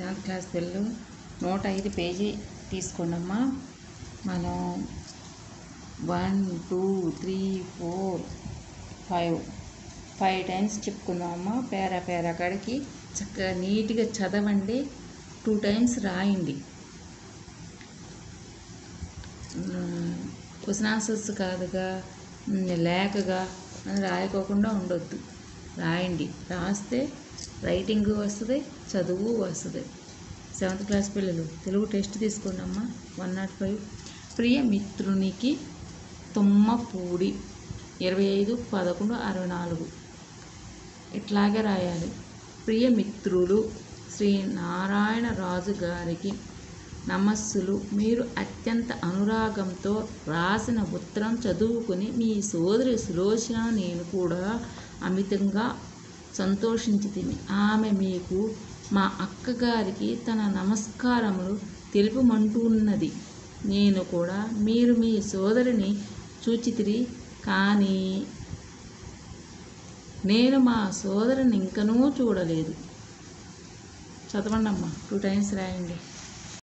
seventh class పిల్లలు నూట ఐదు పేజీ తీసుకోండమ్మా మనం one two three four five five times చెప్పుకుందామమ్మా పేరా పేరా కాడికి చక్కగా నీట్గా చదవండి టూ టైమ్స్ రాయండి క్వశ్చన్ ఆన్సర్స్ కాదుగా ఉమ్, లేకగా అని రాయకోకుండా ఉండొద్దు రాయండి రాస్తే రైటింగ్ వస్తుంది చదువు వస్తుంది సెవెంత్ క్లాస్ పిల్లలు తెలుగు టెస్ట్ తీసుకోండి అమ్మా వన్ నాట్ ఫైవ్ ప్రియ మిత్రునికి తుమ్మపూడి ఇరవై ఐదు పదకొండు అరవై నాలుగు ఇట్లాగే రాయాలి ప్రియ మిత్రులు శ్రీ నారాయణ రాజు గారికి నమస్సులు మీరు అత్యంత అనురాగంతో రాసిన ఉత్తరం చదువుకుని మీ సోదరి సులోచన నేను కూడా అమితంగా సంతోషించి తిని ఆమె మీకు మా అక్కగారికి తన నమస్కారములు తెలుపమంటున్నది నేను కూడా మీరు మీ సోదరిని చూచితిరి కానీ నేను మా సోదరిని ఇంకనూ చూడలేదు చదవండి అమ్మా టూ టైమ్స్ రాయండి